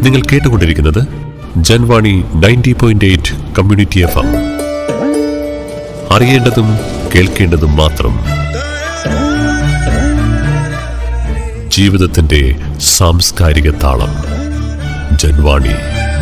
നിങ്ങൾ കേട്ടുകൊണ്ടിരിക്കുന്നത് Janvani ninety point eight community F M അറിയേണ്ടതും കേൾക്കേണ്ടതും മാത്രം ജീവിതത്തിന്റെ സാംസ്കാരിക താളം Janvani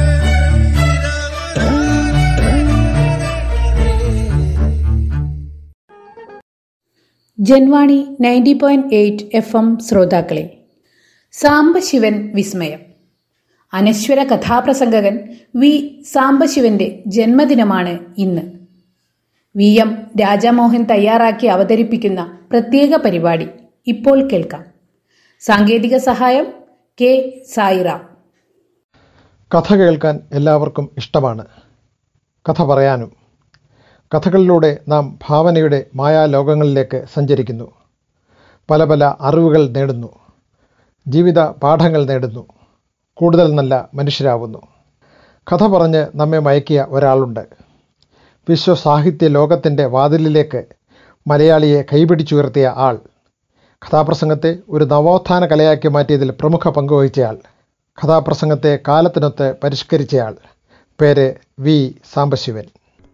Janvani ninety point eight F M ശ്രോതാക്കളെ സാംബശിവൻ വിസ്മയം അനശ്വര കഥാപ്രസംഗകൻ വി സാംബശിവന്റെ ജന്മദിനമാണ് ഇന്ന് വി എം രാജാമോഹൻ തയ്യാറാക്കി അവതരിപ്പിക്കുന്ന പ്രത്യേക പരിപാടി ഇപ്പോൾ കേൾക്കാം സാങ്കേതിക സഹായം കെ സായിറാം കഥ കേൾക്കാൻ എല്ലാവർക്കും ഇഷ്ടമാണ് കഥ പറയാനും കഥകളിലൂടെ നാം ഭാവനയുടെ മായാലോകങ്ങളിലേക്ക് സഞ്ചരിക്കുന്നു പല പല അറിവുകൾ നേടുന്നു ജീവിത പാഠങ്ങൾ നേടുന്നു കൂടുതൽ നല്ല മനുഷ്യരാവുന്നു കഥ പറഞ്ഞ് നമ്മെ മയക്കിയ ഒരാളുണ്ട് വിശ്വസാഹിത്യ ലോകത്തിൻ്റെ വാതിലിലേക്ക് മലയാളിയെ കൈപിടിച്ചുയർത്തിയ ആൾ കഥാപ്രസംഗത്തെ ഒരു നവോത്ഥാന കലയാക്കി മാറ്റിയതിൽ പ്രമുഖ പങ്കുവഹിച്ചയാൾ കഥാപ്രസംഗത്തെ കാലത്തിനൊത്ത് പരിഷ്കരിച്ചയാൾ പേര് വി സാംബശിവൻ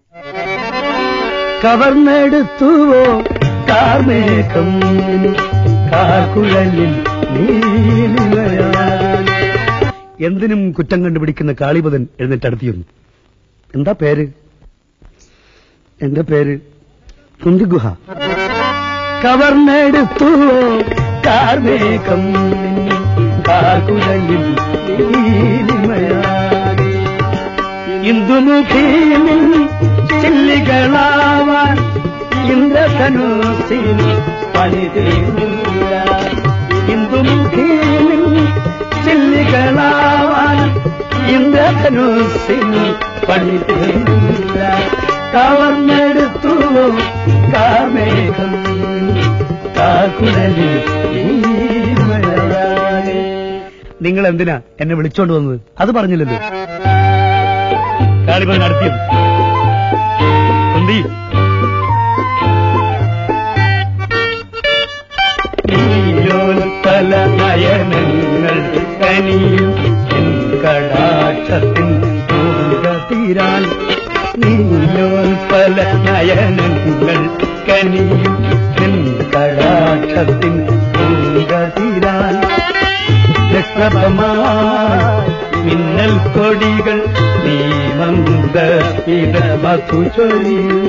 കവർന്നെടുത്തുവോ കാർമേഘം കാർക്കുഴലിൽ നീലിമയാൽ എന്തിനും കുറ്റം കണ്ടുപിടിക്കുന്ന കാളിപതൻ എഴുന്നേറ്റടുത്തിരുന്നു എന്താ പേര് എന്റെ പേര് കുന്തിഗുഹ കവർന്നെടുത്തുവോ കാർമേഘം കാർക്കുഴലിൽ നീലിമയാൽ ഇന്ദുമുഖീമിൽ ചില്ലികളാവാൻ ഇന്ദ്രധനുസിൽ പണിതീർന്നില്ല ഇന്ദുമുഖീമിൽ ചില്ലികളാവാൻ ഇന്ദ്രധനുസിൽ പണിതീർന്നില്ല കവർന്നെടുത്തു കാർമേഘം കാക്കുടലിൽ നിങ്ങൾ എന്തിനാ എന്നെ വിളിച്ചോണ്ട് വന്നത് അത് പറഞ്ഞില്ലല്ലോ കാളിപതി നടത്തിയത് കുന്തി നീലോൽപ്പല നയനങ്ങൾ കനിയും കടാക്ഷത്തിൻ തീരാൻ നീലോൽപ്പല നയനങ്ങൾ കനിയും കടാക്ഷത്തിൻ തീരാൻ രക്തപമായി മിന്നൽ കൊടികൾ നീ മന്ദു ചൊരിയൂ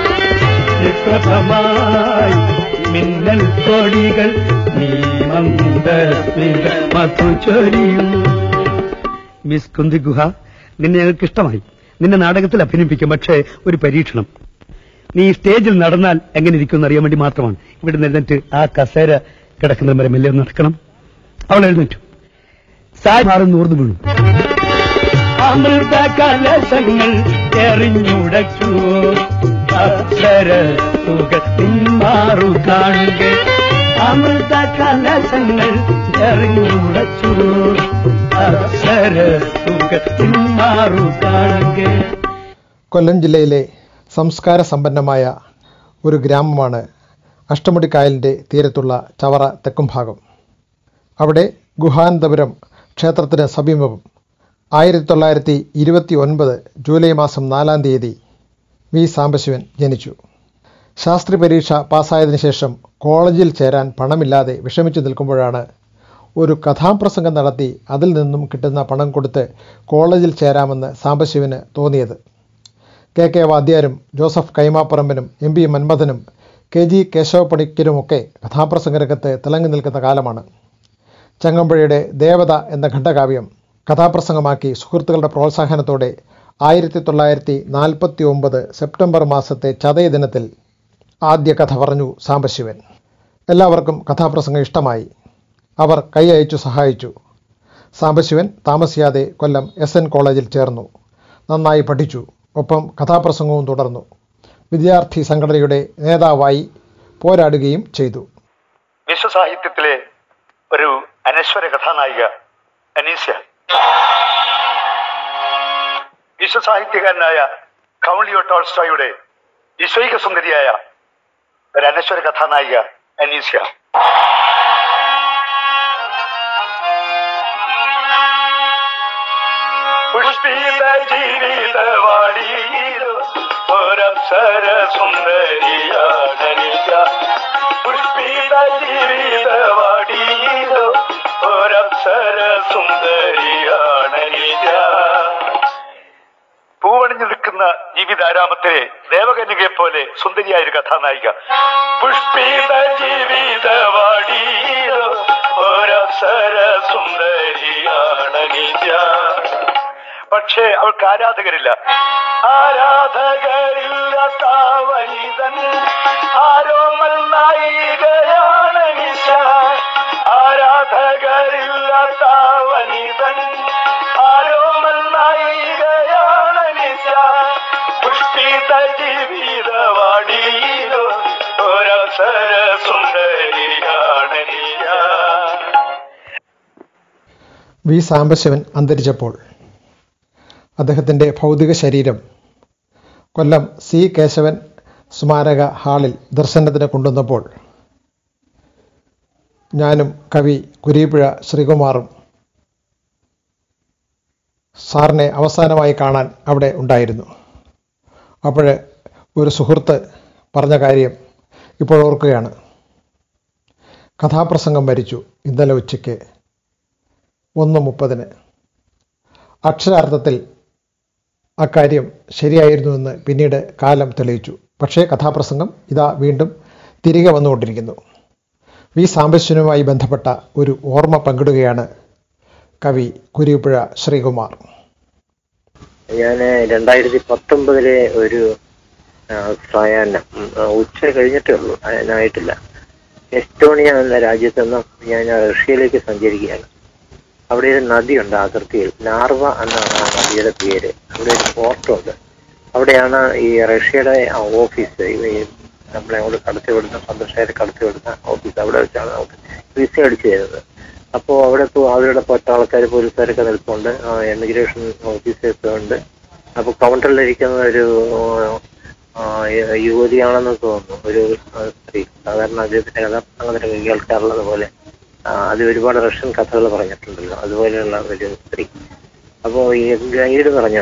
രക്തപമായി മിന്നൽ കൊടികൾ നീ മന്ദു ചൊരിയൂ മിസ് കുന്തി ഗുഹ നിന്നെ ഞങ്ങൾക്ക് ഇഷ്ടമായി നിന്നെ നാടകത്തിൽ അഭിനയിപ്പിക്കും പക്ഷേ ഒരു പരീക്ഷണം നീ സ്റ്റേജിൽ നടന്നാൽ എങ്ങനെ ഇരിക്കും അറിയാൻ വേണ്ടി മാത്രമാണ് ഇവിടെ നിന്നിട്ട് ആ കസേര കിടക്കുന്ന വരെ മെല്ലെ ഒന്ന് നടക്കണം അവൾ എഴുന്നേറ്റു സായി മാറി നൂർന്നു വീണു അമൃത കലശങ്ങൾ എറിഞ്ഞുടച്ചു അക്ഷര മാറു കാണുക അമൃത കലശങ്ങൾ എറിഞ്ഞുടച്ചു അക്ഷര മാറു കാണുക കൊല്ലം ജില്ലയിലെ സംസ്കാര സമ്പന്നമായ ഒരു ഗ്രാമമാണ് അഷ്ടമുടിക്കായലിൻ്റെ തീരത്തുള്ള ചവറ തെക്കുംഭാഗം അവിടെ ഗുഹാനന്തപുരം ക്ഷേത്രത്തിന് സമീപം ആയിരത്തി തൊള്ളായിരത്തി ഇരുപത്തി ഒൻപത് ജൂലൈ മാസം നാലാം തീയതി വി സാംബശിവൻ ജനിച്ചു ശാസ്ത്രി പരീക്ഷ പാസ്സായതിനു ശേഷം കോളേജിൽ ചേരാൻ പണമില്ലാതെ വിഷമിച്ചു നിൽക്കുമ്പോഴാണ് ഒരു കഥാപ്രസംഗം നടത്തി അതിൽ നിന്നും കിട്ടുന്ന പണം കൊടുത്ത് കോളേജിൽ ചേരാമെന്ന് സാംബശിവന് തോന്നിയത് കെ കെ വാദ്യാരും ജോസഫ് കൈമാപ്പറമ്പിനും എം പി മന്മഥനും കെ ജി കേശവപ്പണിക്കരുമൊക്കെ കഥാപ്രസംഗ രംഗത്ത് തിളങ്ങി നിൽക്കുന്ന കാലമാണ് ചങ്ങമ്പുഴയുടെ ദേവത എന്ന ഖണ്ഡകാവ്യം കഥാപ്രസംഗമാക്കി സുഹൃത്തുക്കളുടെ പ്രോത്സാഹനത്തോടെ ആയിരത്തി തൊള്ളായിരത്തി നാൽപ്പത്തി ഒമ്പത് സെപ്റ്റംബർ മാസത്തെ ചതയ ദിനത്തിൽ ആദ്യ കഥ പറഞ്ഞു സാംബശിവൻ എല്ലാവർക്കും കഥാപ്രസംഗം ഇഷ്ടമായി അവർ കൈ അയച്ചു സഹായിച്ചു സാംബശിവൻ താമസിയാതെ കൊല്ലം എസ് എൻ കോളേജിൽ ചേർന്നു നന്നായി പഠിച്ചു ഒപ്പം കഥാപ്രസംഗവും തുടർന്നു വിദ്യാർത്ഥി സംഘടനയുടെ നേതാവായി പോരാടുകയും ചെയ്തു വിശ്വസാഹിത്യത്തിലെ ഒരു അനശ്വര കഥാനായിക അനീസ്യ വിശ്വസാഹിത്യകാരനായ കൗളിയോ ടോൾസ്റ്റോയുടെ വിശ്വൈക സുന്ദരിയായ ഒരു അനശ്വര കഥാനായിക അനീസ്യ പുഷ്പിത ജീവിതവാടിയിലോ ഒരപ്സര സുന്ദരിയാണനിക പുഷ്പിത ജീവിതവാടിയിലോ ഒരപ്സര സുന്ദരിയാണനിക പൂവണിഞ്ഞു നിൽക്കുന്ന ജീവിതാരാമത്തിലെ ദേവകന്യകയെ പോലെ സുന്ദരിയായ ഒരു കഥാനായിക പുഷ്പിത ജീവിതവാടിയിലോ ഒരപ്സര സുന്ദരിയാണ് നിജ പക്ഷേ അവൾക്ക് ആരാധകരില്ല ആരാധകരില്ലാത്ത വനിതൻ ആരോമൽ നായികയാണ് നിശ ആരാധകരില്ലാത്ത വനിതൻ ആരോമൽ നായികയാണ് നിശ പുഷ്പിത ജീവിതവാടിയിലോ ഒരസര സുന്ദരിയാണ് നിശ വി സാംബശിവൻ അന്തരിച്ചപ്പോൾ അദ്ദേഹത്തിൻ്റെ ഭൗതിക ശരീരം കൊല്ലം സി കേശവൻ സ്മാരക ഹാളിൽ ദർശനത്തിന് കൊണ്ടുവന്നപ്പോൾ ഞാനും കവി കുരീപ്പുഴ ശ്രീകുമാറും സാറിനെ അവസാനമായി കാണാൻ അവിടെ ഉണ്ടായിരുന്നു അപ്പോൾ ഒരു സുഹൃത്ത് പറഞ്ഞ കാര്യം ഇപ്പോൾ ഓർക്കുകയാണ് കഥാപ്രസംഗം മരിച്ചു ഇന്നലെ ഉച്ചയ്ക്ക് ഒന്ന് മുപ്പതിന് അക്ഷരാർത്ഥത്തിൽ അക്കാര്യം ശരിയായിരുന്നുവെന്ന് പിന്നീട് കാലം തെളിയിച്ചു പക്ഷേ കഥാപ്രസംഗം ഇതാ വീണ്ടും തിരികെ വന്നുകൊണ്ടിരിക്കുന്നു വി സാംബശിവനുമായി ബന്ധപ്പെട്ട ഒരു ഓർമ്മ പങ്കിടുകയാണ് കവി കുരിപ്പുഴ ശ്രീകുമാർ ഞാൻ രണ്ടായിരത്തി പത്തൊമ്പതിലെ ഒരു ആ, സായാഹ്നം ഉം, ആ, ഉച്ച കഴിഞ്ഞിട്ടേ ഉള്ളൂ അതിനായിട്ടില്ല എസ്റ്റോണിയ എന്ന രാജ്യത്ത് നിന്ന് ഞാൻ റഷ്യയിലേക്ക് സഞ്ചരിക്കുകയാണ് അവിടെ ഒരു നദിയുണ്ട് അതിർത്തിയിൽ നാർവ എന്നാണ് ആ നദിയുടെ പേര് അവിടെ ഒരു പോർട്ടുണ്ട് അവിടെയാണ് ഈ റഷ്യയുടെ ആ ഓഫീസ് ഈ നമ്മളെ അങ്ങോട്ട് കടത്തിവിടുന്ന സന്ദർശകരെ കടത്തിവിടുന്ന ഓഫീസ് അവിടെ വെച്ചാണ് നമുക്ക് വിസ അടിച്ചു തരുന്നത് അപ്പോൾ അവിടെ ഇപ്പോൾ അവരുടെ പട്ടാൾക്കാർ പോലീസുകാരൊക്കെ നിൽപ്പുണ്ട് എമിഗ്രേഷൻ ഓഫീസേഴ്സ് ഉണ്ട് അപ്പോൾ കൗണ്ടറിലിരിക്കുന്ന ഒരു ആ, യു- യുവതിയാണെന്ന് തോന്നുന്നു ഒരു ആ, സ്ത്രീ സാധാരണ അദ്ദേഹത്തിന്റെ കഥ അങ്ങനെ കേൾക്കാറുള്ളത് പോലെ ആ, അത് ഒരുപാട് റഷ്യൻ കഥകൾ പറഞ്ഞിട്ടുണ്ടല്ലോ അതുപോലെയുള്ള ഒരു സ്ത്രീ അപ്പോൾ ഈ ഗൈഡ് പറഞ്ഞു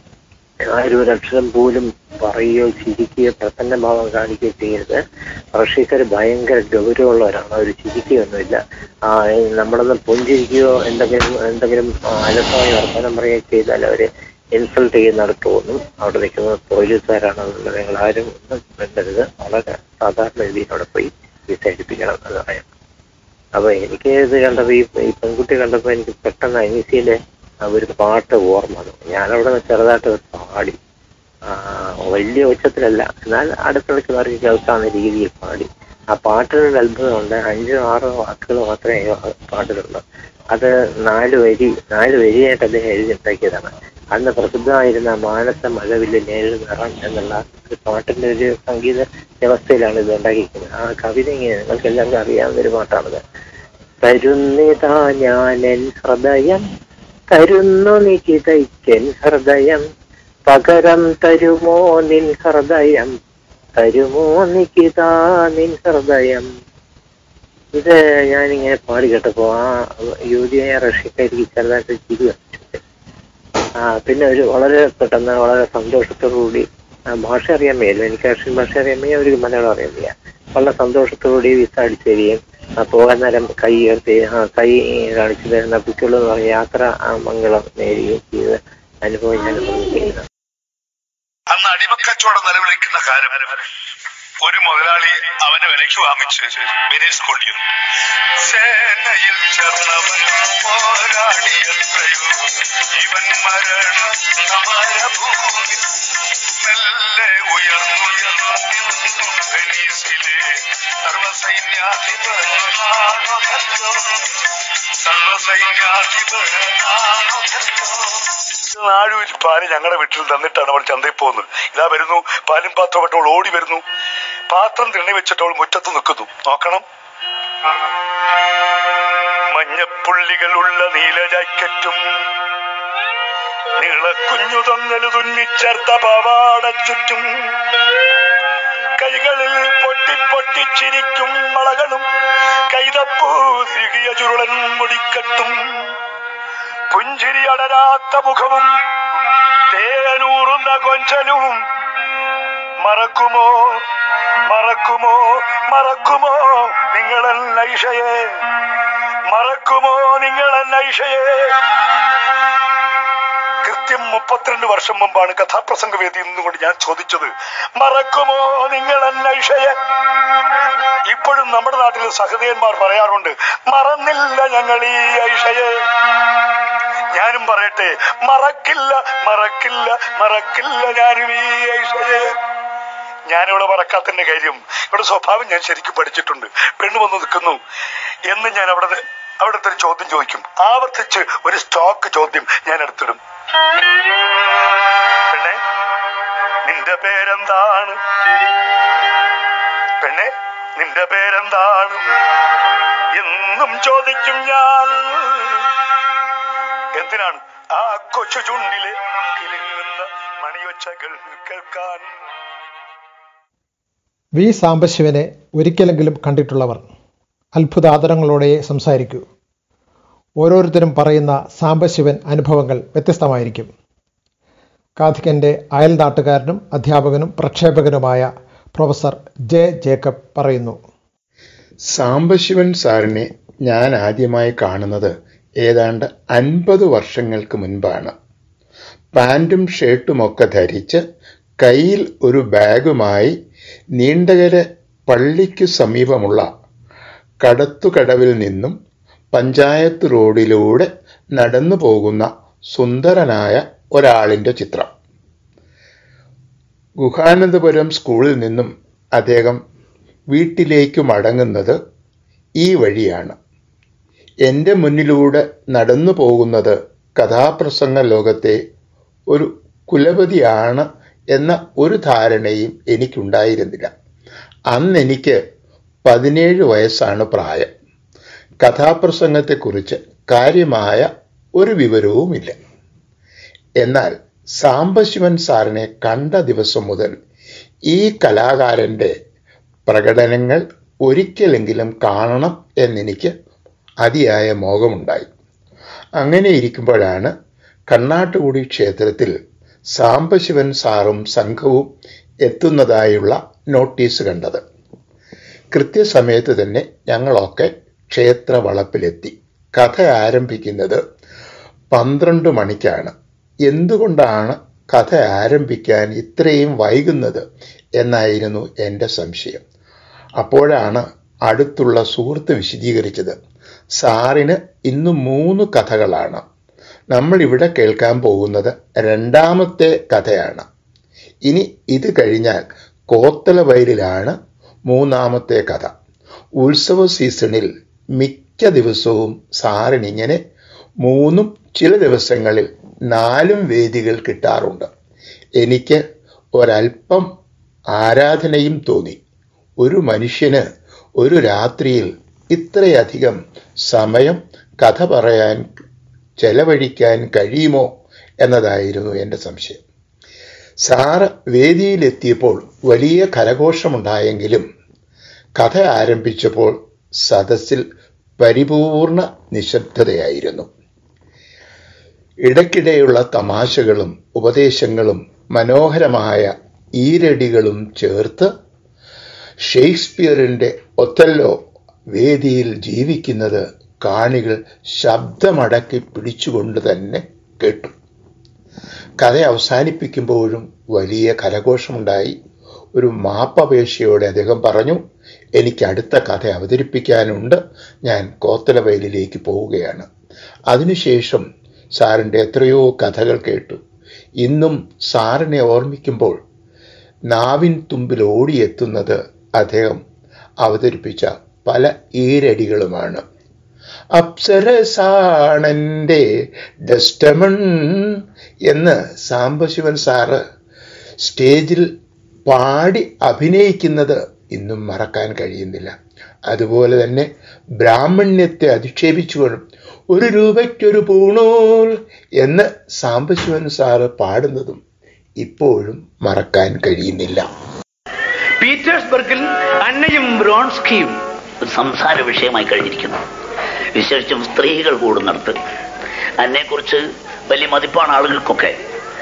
ആരും ഒരു അക്ഷരം പോലും പറയുകയോ ചിരിക്കുകയോ പ്രസന്ന ഭാവം കാണിക്കുകയോ ചെയ്യരുത് റഷ്യക്കാർ ഭയങ്കര ഗൗരവമുള്ളവരാണ് അവർ ചിരിക്കുകയൊന്നുമില്ല ആ, നമ്മളൊന്ന് പുഞ്ചിരിക്കുകയോ എന്തെങ്കിലും എന്തെങ്കിലും ആ, അലസമായി വർത്തമാനം പറയുകയോ ചെയ്താൽ അവര് ഇൻസൾട്ട് ചെയ്യുന്നിടത്ത് തോന്നും അവിടെ നിൽക്കുന്ന പോലീസുകാരാണെന്നുള്ളത് നിങ്ങൾ ആരും ഒന്നും വേണ്ടരുത് വളരെ സാധാരണ രീതിയിൽ അവിടെ പോയി വിസ എടുപ്പിക്കണം എന്ന് പറയാം അപ്പൊ എനിക്ക് ഇത് കണ്ടപ്പോ ഈ ഈ പെൺകുട്ടി കണ്ടപ്പോ എനിക്ക് പെട്ടെന്ന് അനീസിയിലെ ആ ഒരു പാട്ട് ഓർമ്മ വന്നു ഞാനവിടെ നിന്ന് ചെറുതായിട്ട് ഒരു പാടി ആ, വലിയ ഉച്ചത്തിലല്ല എന്നാൽ അടുത്തിടയ്ക്കുന്നവർക്ക് കേൾക്കാവുന്ന രീതിയിൽ പാടി ആ പാട്ടിനൊരു അത്ഭുതമുണ്ട് അഞ്ചോ ആറോ വാക്കുകൾ മാത്രമേ ആ പാട്ടിലുള്ളൂ അത് നാല് വരി നാല് വരിയായിട്ട് അദ്ദേഹം എഴുതിണ്ടാക്കിയതാണ് അന്ന് പ്രസിദ്ധമായിരുന്ന മാനസ മഴവില്ല് നേരിൽ നിറം എന്നുള്ള ഒരു പാട്ടിന്റെ ഒരു സംഗീത വ്യവസ്ഥയിലാണ് ഇത് ഉണ്ടാക്കിയിരിക്കുന്നത് ആ കവിത ഇങ്ങനെ നിങ്ങൾക്ക് എല്ലാവർക്കും അറിയാവുന്ന ഒരു പാട്ടാണത് തരുന്നിതാ ഞാനെൻ ഹൃദയം തരുന്നു നികിതയ്ക്കൻ ഹൃദയം പകരം തരുമോ നിൻ ഹൃദയം തരുമോ നികിതാ നിൻ ഹൃദയം ഇത് ഞാനിങ്ങനെ പാടി കേട്ടപ്പോ ആ യുവതിയായ റഷ്യക്കാരിക്ക് ചെറുതായിട്ട് ചിരി വന്നിട്ടുണ്ട് ആ പിന്നെ ഒരു വളരെ പെട്ടെന്ന് വളരെ സന്തോഷത്തോടുകൂടി ആ, ഭാഷ അറിയാൻ വയ്യല്ലോ എനിക്ക് റഷ്യൻ ഭാഷ അറിയാൻ വയ്യ ഒരു മലയാളം അറിയാൻ വയ്യ വളരെ സന്തോഷത്തോടുകൂടി വിസ അടിച്ചു തരികയും ആ, പോകാൻ നേരം കൈ ഉയർത്തി ആ, കൈ കാണിച്ചു തരുന്ന കുട്ടികൾ എന്ന് പറഞ്ഞ യാത്ര ആ, മംഗളം നേരുകയും ചെയ്ത അനുഭവം ഞാൻ പറഞ്ഞിരിക്കുന്നത് അന്ന് അടിമക്കച്ചവടം നിലവിളിക്കുന്ന കാലം ഒരു മുതലാളി അവനെ വിലയ്ക്ക് വാങ്ങിച്ച് വെനീസ് കൊണ്ടിരുന്നു സേനയിൽ ചേർന്നവൻ പോരാടിയത്രയോ ഇവൻ മരണ സമരഭൂമി മെല്ലെ ഉയർന്നുയർന്നു നിന്നു വെനീസിലെ സർവസൈന്യാധിപനാണോ സർവസൈന്യാധിപനാണോ നാഴൂരി പാല് ഞങ്ങളുടെ വീട്ടിൽ തന്നിട്ടാണ് അവൾ ചന്തയിൽ പോകുന്നത് ഇതാ വരുന്നു പാലും പാത്രമായിട്ട് അവൾ ഓടി വരുന്നു പാത്രം തിണ്ണി വെച്ചിട്ട് അവൾ മുറ്റത്ത് നിൽക്കുന്നു നോക്കണം മഞ്ഞപ്പുള്ളികളുള്ള നീല ജാക്കറ്റും നീളക്കുഞ്ഞു തൊങ്ങല് തുന്നിച്ചേർത്ത പാവാട ചുറ്റും കൈകളിൽ പൊട്ടി പൊട്ടി ചിരിക്കും വളകളും കൈതപ്പൂ സികിയ ചുരുളൻ മുടിക്കട്ടും പുഞ്ചിരി അടരാത്ത മുഖവും തേനൂറുന്ന കൊഞ്ചലും മറക്കുമോ മറക്കുമോ മറക്കുമോ നിങ്ങളൻ ഐഷയെ മറക്കുമോ നിങ്ങളൻ ഐഷയെ കൃത്യം മുപ്പത്തിരണ്ട് വർഷം മുമ്പാണ് കഥാപ്രസംഗ വേദിയിൽ നിന്നുകൊണ്ട് ഞാൻ ചോദിച്ചത് മറക്കുമോ നിങ്ങളൻ ഐഷയെ ഇപ്പോഴും നമ്മുടെ നാട്ടിലെ സഹൃദയന്മാർ പറയാറുണ്ട് മറന്നില്ല ഞങ്ങൾ ഈ ഐഷയെ ഞാനും പറയട്ടെ മറക്കില്ല മറക്കില്ല മറക്കില്ല ഞാനും ഈ ഐഷയെ ഞാനിവിടെ മറക്കാത്തതിന്റെ കാര്യം ഇവിടെ സ്വഭാവം ഞാൻ ശരിക്കും പഠിച്ചിട്ടുണ്ട് പെണ്ണ് വന്ന് നിൽക്കുന്നു എന്ന് ഞാൻ അവിടെ അവിടുത്തെ ഒരു ചോദ്യം ചോദിക്കും ആവർത്തിച്ച് ഒരു സ്റ്റോക്ക് ചോദ്യം ഞാൻ എടുത്തിടും പെണ്ണെ നിന്റെ പേരെന്താണ് പെണ്ണെ നിന്റെ പേരെന്താണ് എന്നും ചോദിക്കും ഞാൻ എന്തിനാണ് ആ കൊച്ചു ചുണ്ടിലെ കിലുങ്ങുന്ന മണിയൊച്ചകൾ കേൾക്കാൻ വി സാംബശിവനെ ഒരിക്കലെങ്കിലും കണ്ടിട്ടുള്ളവർ അത്ഭുതാദരങ്ങളോടെ സംസാരിക്കൂ ഓരോരുത്തരും പറയുന്ന സാംബശിവൻ അനുഭവങ്ങൾ വ്യത്യസ്തമായിരിക്കും കാഥികൻ്റെ അയൽനാട്ടുകാരനും അധ്യാപകനും പ്രക്ഷേപകനുമായ പ്രൊഫസർ ജെ ജേക്കബ് പറയുന്നു സാംബശിവൻ സാറിനെ ഞാൻ ആദ്യമായി കാണുന്നത് ഏതാണ്ട് അൻപത് വർഷങ്ങൾക്ക് മുൻപാണ് പാൻറ്റും ഷർട്ടുമൊക്കെ ധരിച്ച് കയ്യിൽ ഒരു ബാഗുമായി നീണ്ടകര പള്ളിക്കു സമീപമുള്ള കടത്തുകടവിൽ നിന്നും പഞ്ചായത്ത് റോഡിലൂടെ നടന്നു പോകുന്ന സുന്ദരനായ ഒരാളിൻ്റെ ചിത്രം ഗുഹാനന്ദപുരം സ്കൂളിൽ നിന്നും അദ്ദേഹം വീട്ടിലേക്ക് മടങ്ങുന്നത് ഈ വഴിയാണ് എൻ്റെ മുന്നിലൂടെ നടന്നു പോകുന്നത് കഥാപ്രസംഗ ലോകത്തെ ഒരു കുലപതിയാണ് എന്ന ഒരു ധാരണയും എനിക്കുണ്ടായിരുന്നില്ല അന്ന് എനിക്ക് പതിനേഴ് വയസ്സാണ് പ്രായം കഥാപ്രസംഗത്തെക്കുറിച്ച് കാര്യമായ ഒരു വിവരവുമില്ല എന്നാൽ സാംബശിവൻ സാറിനെ കണ്ട ദിവസം മുതൽ ഈ കലാകാരൻ്റെ പ്രകടനങ്ങൾ ഒരിക്കലെങ്കിലും കാണണം എന്നെനിക്ക് അതിയായ മോഹമുണ്ടായി അങ്ങനെ ഇരിക്കുമ്പോഴാണ് കണ്ണാട്ടുകുടി ക്ഷേത്രത്തിൽ സാംബശിവൻ സാറും സംഘവും എത്തുന്നതായുള്ള നോട്ടീസ് കണ്ടത് കൃത്യസമയത്ത് തന്നെ ഞങ്ങളൊക്കെ ക്ഷേത്ര വളപ്പിലെത്തി കഥ ആരംഭിക്കുന്നത് പന്ത്രണ്ട് മണിക്കാണ് എന്തുകൊണ്ടാണ് കഥ ആരംഭിക്കാൻ ഇത്രയും വൈകുന്നത് എന്നായിരുന്നു എൻ്റെ സംശയം അപ്പോഴാണ് അടുത്തുള്ള സുഹൃത്ത് വിശദീകരിച്ചത് സാറിന് ഇന്ന് മൂന്ന് കഥകളാണ് നമ്മൾ ഇവിടെ കേൾക്കാൻ പോകുന്നത് രണ്ടാമത്തെ കഥയാണ് ഇനി ഇത് കഴിഞ്ഞാൽ കോത്തല വയലിലാണ് മൂന്നാമത്തെ കഥ ഉത്സവ സീസണിൽ മിക്ക ദിവസവും സാറിനിങ്ങനെ മൂന്നും ചില ദിവസങ്ങളിൽ നാലും വേദികൾ കിട്ടാറുണ്ട് എനിക്ക് ഒരല്പം ആരാധനയും തോന്നി ഒരു മനുഷ്യന് ഒരു രാത്രിയിൽ ഇത്രയധികം സമയം കഥ പറയാൻ ചെലവഴിക്കാൻ കഴിയുമോ എന്നതായിരുന്നു എൻ്റെ സംശയം സാറ് വേദിയിലെത്തിയപ്പോൾ വലിയ കരഘോഷമുണ്ടായെങ്കിലും കഥ ആരംഭിച്ചപ്പോൾ സദസ്സിൽ പരിപൂർണ നിശബ്ദതയായിരുന്നു ഇടയ്ക്കിടെയുള്ള തമാശകളും ഉപദേശങ്ങളും മനോഹരമായ ഈരടികളും ചേർത്ത് ഷേക്സ്പിയറിൻ്റെ ഒത്തല്ലോ വേദിയിൽ ജീവിക്കുന്നത് കാണികൾ ശബ്ദമടക്കി പിടിച്ചുകൊണ്ട് തന്നെ കേട്ടു കഥ അവസാനിപ്പിക്കുമ്പോഴും വലിയ കരഘോഷമുണ്ടായി ഒരു മാപ്പപേക്ഷയോടെ അദ്ദേഹം പറഞ്ഞു എനിക്ക് അടുത്ത കഥ അവതരിപ്പിക്കാനുണ്ട് ഞാൻ കോത്തലവയലിലേക്ക് പോവുകയാണ് അതിനുശേഷം സാറിൻ്റെ എത്രയോ കഥകൾ കേട്ടു ഇന്നും സാറിനെ ഓർമ്മിക്കുമ്പോൾ നാവിൻ തുമ്പിൽ ഓടിയെത്തുന്നത് അദ്ദേഹം അവതരിപ്പിച്ച പല ഈരടികളുമാണ് അപ്സരസാണെൻ്റെ ഡസ്റ്റമൺ എന്ന് സാംബശിവൻ സാറ് സ്റ്റേജിൽ പാടി അഭിനയിക്കുന്നത് ഇന്നും മറക്കാൻ കഴിയുന്നില്ല അതുപോലെ തന്നെ ബ്രാഹ്മണ്യത്തെ അധിക്ഷേപിച്ചുകൊണ്ടും ഒരു രൂപയ്ക്കൊരു പൂണൂൽ എന്ന് സാംബശിവൻ സാറ് പാടുന്നതും ഇപ്പോഴും മറക്കാൻ കഴിയുന്നില്ല പീറ്റേഴ്സ്ബർഗിൽ അന്നയും ബ്രോൺസ്കിയും ഒരു സംസാര വിഷയമായി കഴിഞ്ഞിരിക്കുന്നു വിശേഷിച്ചും സ്ത്രീകൾ കൂടുന്നിടത്ത് അതിനെക്കുറിച്ച് വലിയ മതിപ്പാണ് ആളുകൾക്കൊക്കെ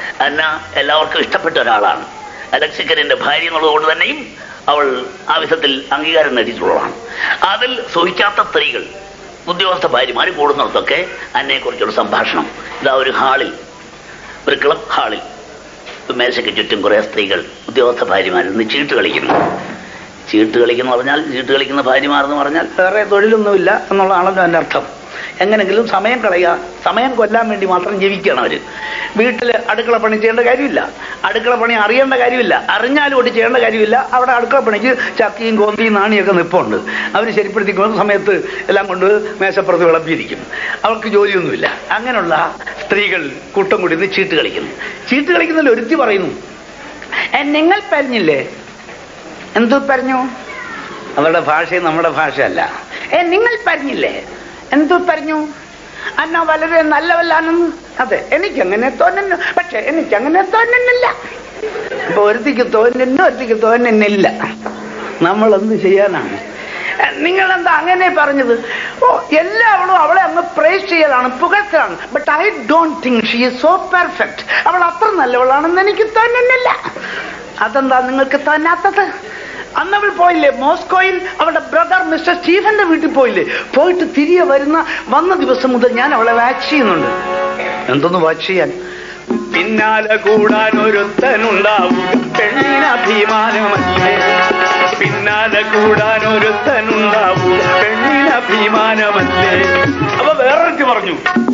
അന്ന എല്ലാവർക്കും ഇഷ്ടപ്പെട്ട ഒരാളാണ് അലക്സിക്കറിന്റെ ഭാര്യ എന്നുള്ളതുകൊണ്ട് തന്നെയും അവൾ ആ വിധത്തിൽ അംഗീകാരം നേടിയിട്ടുള്ളതാണ് അതിൽ സുഹിക്കാത്ത സ്ത്രീകൾ ഉദ്യോഗസ്ഥ ഭാര്യമാർ കൂടുന്നിടത്തൊക്കെ അന്നയെക്കുറിച്ചുള്ള സംഭാഷണം ഇതാ ഒരു ഹാളിൽ ഒരു ക്ലബ് ഹാളിൽ മേശയ്ക്ക് ചുറ്റും കുറേ സ്ത്രീകൾ ഉദ്യോഗസ്ഥ ഭാര്യമാരിൽ ചീട്ട് കളിക്കുന്നു ചീട്ട് കളിക്കുന്ന പറഞ്ഞാൽ ചീട്ട് കളിക്കുന്ന ഭാര്യമാർ എന്ന് പറഞ്ഞാൽ വേറെ തൊഴിലൊന്നുമില്ല എന്നുള്ളതാണല്ലോ എൻ്റെ അർത്ഥം എങ്ങനെങ്കിലും സമയം കളയുക സമയം കൊല്ലാൻ വേണ്ടി മാത്രം ജീവിക്കുകയാണ് അവർ വീട്ടിൽ അടുക്കള പണി ചെയ്യേണ്ട കാര്യമില്ല അടുക്കള പണി അറിയേണ്ട കാര്യമില്ല അറിഞ്ഞാലും ഒട്ട് ചെയ്യേണ്ട കാര്യമില്ല അവിടെ അടുക്കള പണിക്ക് ചക്കിയും കോന്തിയും നാണിയൊക്കെ നിൽപ്പുണ്ട് അവർ ശരിപ്പെടുത്തിക്കുന്ന സമയത്ത് എല്ലാം കൊണ്ട് മേശപ്പുറത്ത് വിളമ്പിയിരിക്കും അവർക്ക് ജോലിയൊന്നുമില്ല അങ്ങനെയുള്ള സ്ത്രീകൾ കൂട്ടം കൂടി നിന്ന് ചീട്ട് കളിക്കുന്നു ചീട്ട് കളിക്കുന്നതിൽ ഒരുത്തി പറയുന്നു "ഏ, നിങ്ങൾ പറഞ്ഞില്ലേ എന്തു പറഞ്ഞു അവരുടെ ഭാഷയും നമ്മുടെ ഭാഷയല്ല ഏ നിങ്ങൾ പറഞ്ഞില്ലേ എന്തു പറഞ്ഞു അന്ന വളരെ നല്ലവല്ലാണെന്ന് അതെ എനിക്കങ്ങനെ തോന്നുന്നു പക്ഷെ എനിക്കങ്ങനെ തോന്നുന്നില്ല അപ്പൊ ഒരുത്തിക്ക് തോന്നുന്നു ഒരുത്തിക്ക് തോന്നുന്നില്ല നമ്മൾ എന്ത് ചെയ്യാനാണ് നിങ്ങൾ എന്താ അങ്ങനെ പറഞ്ഞത് ഓ എല്ലാവരും അവളെ അങ്ങ് പ്രേസ് ചെയ്യലാണ് പുകഴ്ത്തലാണ് but I don't think she is so perfect അവൾ അത്ര നല്ലവളാണെന്ന് എനിക്ക് തോന്നുന്നില്ല അതെന്താ നിങ്ങൾക്ക് തോന്നാത്തത് അന്ന് അവൾ പോയില്ലേ മോസ്കോയിൽ അവളുടെ ബ്രദർ മിസ്റ്റർ സ്റ്റീഫന്റെ വീട്ടിൽ പോയില്ലേ പോയിട്ട് തിരികെ വരുന്ന വന്ന ദിവസം മുതൽ ഞാൻ അവളെ വാച്ച് ചെയ്യുന്നുണ്ട് എന്തൊന്ന് വാച്ച് ചെയ്യാൻ പിന്നാലെ കൂടാൻ ഒരുത്തനുണ്ടാവുക പെണ്ണിന് അഭിമാനമല്ലേ പിന്നാലെ കൂടാൻ ഒരുത്തനുണ്ടാവുക പെണ്ണിന് അഭിമാനമല്ലേ അപ്പൊ വേറൊരുത്തി പറഞ്ഞു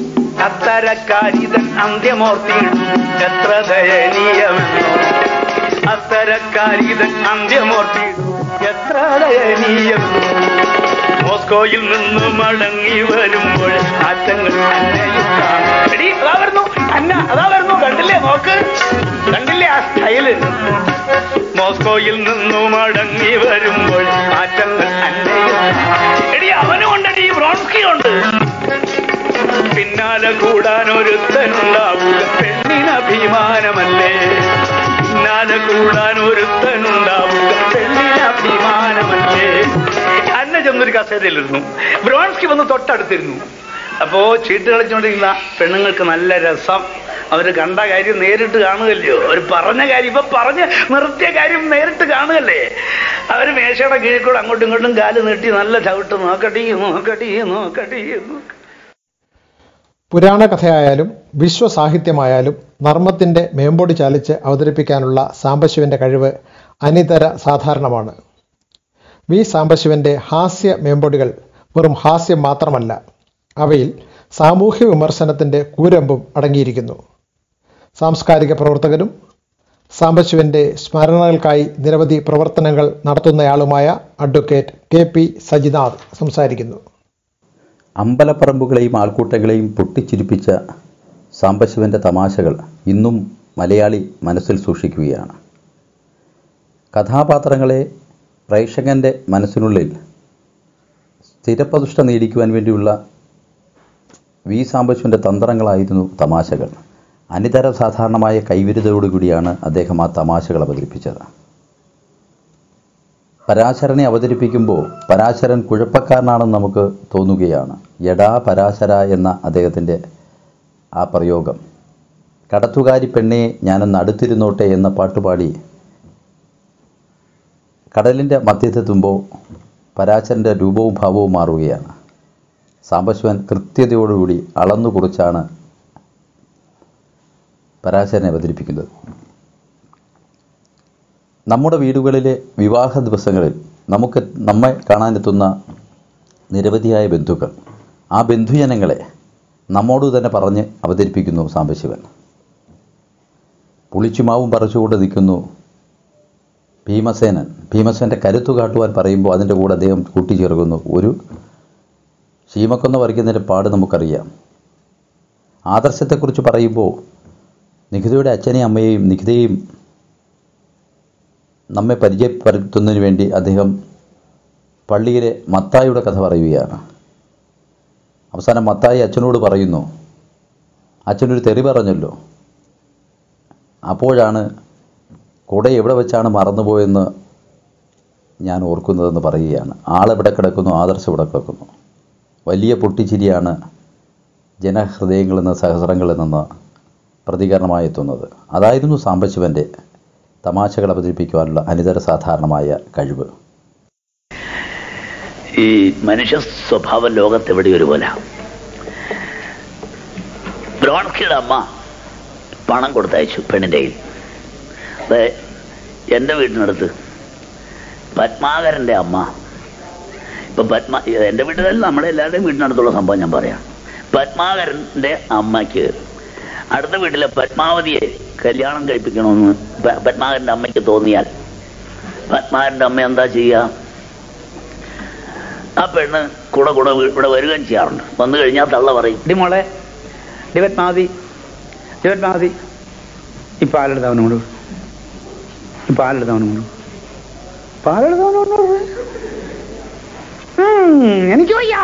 അത്തരക്കാരിതൻ അന്ത്യമോർത്തിയിടും എത്ര ദയനീയമെന്നോ അത്തരക്കാരിതൻ അന്ത്യമോർത്തിയിടും എത്ര ദയനീയം മോസ്കോയിൽ നിന്ന് മടങ്ങി വരുമ്പോൾ ആറ്റങ്ങൾ അന്നയും കാണും. എടീ, അതാ വരുന്നു അന്ന അതാ വരുന്നു കണ്ടില്ലേ നോക്ക് കണ്ടില്ലേ ആ സ്റ്റൈല് മോസ്കോയിൽ നിന്ന് മടങ്ങി വരുമ്പോൾ ആറ്റങ്ങൾ അന്നയും കാണും. എടീ അവനും ഉണ്ടടി ബ്രോൺസ്കി ഉണ്ട് പിന്നാലെ കൂടാൻ ഒരുത്തനുണ്ടാവുക പെണ്ണിന് അഭിമാനമല്ലേ പിന്നാലെ കൂടാൻ ഒരുത്തനുണ്ടാവുക പെണ്ണിന് അഭിമാനമല്ലേ അന്ന ചെന്നൊരു കസേരയിലിരുന്നു ബ്രോൺസ്കി വന്ന് തൊട്ടടുത്തിരുന്നു അപ്പോ ചീട്ട് കളിച്ചുകൊണ്ടിരിക്കുന്ന പെണ്ണുങ്ങൾക്ക് നല്ല രസം അവര് കണ്ട കാര്യം നേരിട്ട് കാണുകയല്ലയോ അവർ പറഞ്ഞ കാര്യം ഇപ്പൊ പറഞ്ഞ് നിർത്തിയ കാര്യം നേരിട്ട് കാണുകയല്ലേ അവര് മേശയുടെ കീഴിൽ കൂടെ അങ്ങോട്ടും ഇങ്ങോട്ടും കാല് നീട്ടി നല്ല ചവിട്ട് നോക്കട്ടി നോക്കട്ടി നോക്കട്ടി നോക്കട്ടി പുരാണ കഥയായാലും വിശ്വസാഹിത്യമായാലും നർമ്മത്തിൻ്റെ മേമ്പൊടി ചാലിച്ച് അവതരിപ്പിക്കാനുള്ള സാംബശിവൻ്റെ കഴിവ് അനിതര സാധാരണമാണ് വി സാംബശിവൻ്റെ ഹാസ്യ മേമ്പൊടികൾ വെറും ഹാസ്യം മാത്രമല്ല അവയിൽ സാമൂഹ്യ വിമർശനത്തിൻ്റെ കൂരമ്പും അടങ്ങിയിരിക്കുന്നു സാംസ്കാരിക പ്രവർത്തകനും സാംബശിവൻ്റെ സ്മരണകൾക്കായി നിരവധി പ്രവർത്തനങ്ങൾ നടത്തുന്നയാളുമായ അഡ്വക്കേറ്റ് കെ പി സജിനാഥ് സംസാരിക്കുന്നു അമ്പലപ്പറമ്പുകളെയും ആൾക്കൂട്ടങ്ങളെയും പൊട്ടിച്ചിരിപ്പിച്ച സാംബശിവൻ്റെ തമാശകൾ ഇന്നും മലയാളി മനസ്സിൽ സൂക്ഷിക്കുകയാണ് കഥാപാത്രങ്ങളെ പ്രേക്ഷകൻ്റെ മനസ്സിനുള്ളിൽ സ്ഥിരപ്രതിഷ്ഠ നേടിക്കുവാൻ വേണ്ടിയുള്ള വി സാംബശിവൻ്റെ തന്ത്രങ്ങളായിരുന്നു തമാശകൾ അനിതര സാധാരണമായ കൈവിരുതയോടുകൂടിയാണ് അദ്ദേഹം ആ തമാശകൾ അവതരിപ്പിച്ചത് പരാശരനെ അവതരിപ്പിക്കുമ്പോൾ പരാശരൻ കുഴപ്പക്കാരനാണെന്ന് നമുക്ക് തോന്നുകയാണ് എടാ പരാശര എന്ന അദ്ദേഹത്തിൻ്റെ ആ പ്രയോഗം കടത്തുകാരി പെണ്ണെ ഞാനൊന്ന് അടുത്തിരുന്നോട്ടെ എന്ന പാട്ടുപാടി കടലിൻ്റെ മധ്യത്തെത്തുമ്പോൾ പരാശരൻ്റെ രൂപവും ഭാവവും മാറുകയാണ് സാംബശിവൻ കൃത്യതയോടുകൂടി അളന്നു കുറിച്ചാണ് പരാശരനെ അവതരിപ്പിക്കുന്നത് നമ്മുടെ വീടുകളിലെ വിവാഹ ദിവസങ്ങളിൽ നമുക്ക് നമ്മെ കാണാനെത്തുന്ന നിരവധിയായ ബന്ധുക്കൾ ആ ബന്ധുജനങ്ങളെ നമ്മോട് തന്നെ പറഞ്ഞ് അവതരിപ്പിക്കുന്നു സാംബശിവൻ പുളിച്ചുമാവും പറിച്ചുകൊണ്ട് നിൽക്കുന്നു ഭീമസേനൻ ഭീമസേൻ്റെ കരുത്തു കാട്ടുവാൻ പറയുമ്പോൾ അതിൻ്റെ കൂടെ അദ്ദേഹം കൂട്ടിച്ചേർക്കുന്നു ഒരു ശീമക്കൊന്ന വരയ്ക്കുന്നതിൻ്റെ പാട് നമുക്കറിയാം ആദർശത്തെക്കുറിച്ച് പറയുമ്പോൾ നിഖിതയുടെ അച്ഛനെയും അമ്മയെയും നിഖിതയെയും നമ്മെ പരിചയപ്പെടുത്തുന്നതിന് വേണ്ടി അദ്ദേഹം പള്ളിയിലെ മത്തായിയുടെ കഥ പറയുകയാണ് അവസാനം മത്തായി അച്ഛനോട് പറയുന്നു അച്ഛനൊരു തെറി പറഞ്ഞല്ലോ അപ്പോഴാണ് കുട എവിടെ വെച്ചാണ് മറന്നുപോയെന്ന് ഞാൻ ഓർക്കുന്നതെന്ന് പറയുകയാണ് ആളെവിടെ കിടക്കുന്നു ആദർശം ഇവിടെ കിടക്കുന്നു വലിയ പൊട്ടിച്ചിരിയാണ് ജനഹൃദയങ്ങളിൽ നിന്ന് സഹസ്രങ്ങളിൽ നിന്ന് പ്രതികരണമായി എത്തുന്നത് അതായിരുന്നു സാംബശിവൻ്റെ തമാശകൾ അവതരിപ്പിക്കുവാനുള്ള അനിതര സാധാരണമായ കഴിവ് ഈ മനുഷ്യ സ്വഭാവം ലോകത്തെവിടെ ഒരുപോലെ ബ്രോൺസ്കിയുടെ അമ്മ പണം കൊടുത്തയച്ചു പെണ്ണിൻ്റെ കയ്യിൽ അത് എൻ്റെ വീടിനടുത്ത് പത്മാകരൻ്റെ അമ്മ ഇപ്പം പത്മ എൻ്റെ വീട്ടിലല്ല നമ്മുടെ എല്ലാവരുടെയും വീടിനടുത്തുള്ള സംഭവം ഞാൻ പറയാം പത്മാകരൻ്റെ അമ്മയ്ക്ക് അടുത്ത വീട്ടിലെ പത്മാവതിയെ കല്യാണം കഴിപ്പിക്കണമെന്ന് പ- പത്മാകരൻ്റെ അമ്മയ്ക്ക് തോന്നിയാൽ പത്മാകരൻ്റെ അമ്മ എന്താ ചെയ്യുക ആ പെണ്ണ് കൂടെ കൂടെ വീ- ഇവിടെ വരികയും ചെയ്യാറുണ്ട് വന്നു കഴിഞ്ഞാൽ തള്ള പറയും ഡി മോളെ ഡിവറ്റ് മാതി ഡിവറ്റ് മാതി ഈ പാലെടുത്തവനും കൊണ്ട് ഈ പാലെടുത്തവനും കൊണ്ട് പാലെടുത്തവനും കൊണ്ട് എനിക്ക് വയ്യ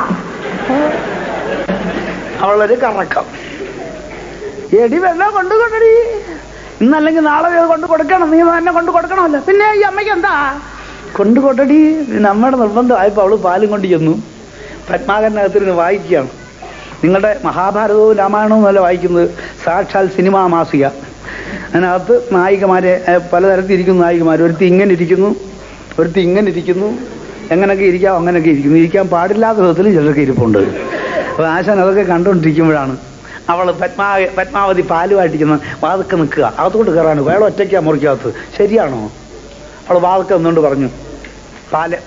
അവളൊരു കറക്കം എടി വെള്ളം കൊണ്ടു കൊണ്ടടി ഇന്നല്ലെങ്കിൽ നാളെ ഇത് കൊണ്ട് കൊടുക്കണം നീ തന്നെ കൊണ്ട് കൊടുക്കണമല്ലോ പിന്നെ ഈ അമ്മയ്ക്ക് എന്താ കൊണ്ട് കൊണ്ടടി നമ്മുടെ നിർബന്ധമായപ്പോൾ അവള് പാലും കൊണ്ട് ചെന്നു പത്മാകരനകത്തിരുന്ന് വായിക്കുകയാണ് നിങ്ങളുടെ മഹാഭാരതവും രാമായണവും അല്ല വായിക്കുന്നത് സാക്ഷാൽ സിനിമാ മാസിക അതിനകത്ത് നായികമാരെ ഏഹ്, പലതരത്തിലിരിക്കുന്ന നായികമാർ ഒരുത്തി ഇങ്ങനെ ഇരിക്കുന്നു ഒരുത്തി ഇങ്ങനെ ഇരിക്കുന്നു എങ്ങനെയൊക്കെ ഇരിക്കാം അങ്ങനെയൊക്കെ ഇരിക്കുന്നു ഇരിക്കാൻ പാടില്ലാത്ത വിധത്തിൽ ചിലർക്ക് ഇരിപ്പുണ്ട് അപ്പോൾ ആശാൻ അതൊക്കെ കണ്ടുകൊണ്ടിരിക്കുമ്പോഴാണ് അവൾ പത്മാ പത്മാവതി പാലുമായിട്ടിരിക്കുന്ന വാതൊക്കെ നിൽക്കുക അതുകൊണ്ട് കയറാണ് വേളം ഒറ്റയ്ക്കാ മുറിക്കകത്ത് ശരിയാണോ അവൾ വാതൊക്കെ നിന്നുകൊണ്ട് പറഞ്ഞു പാല്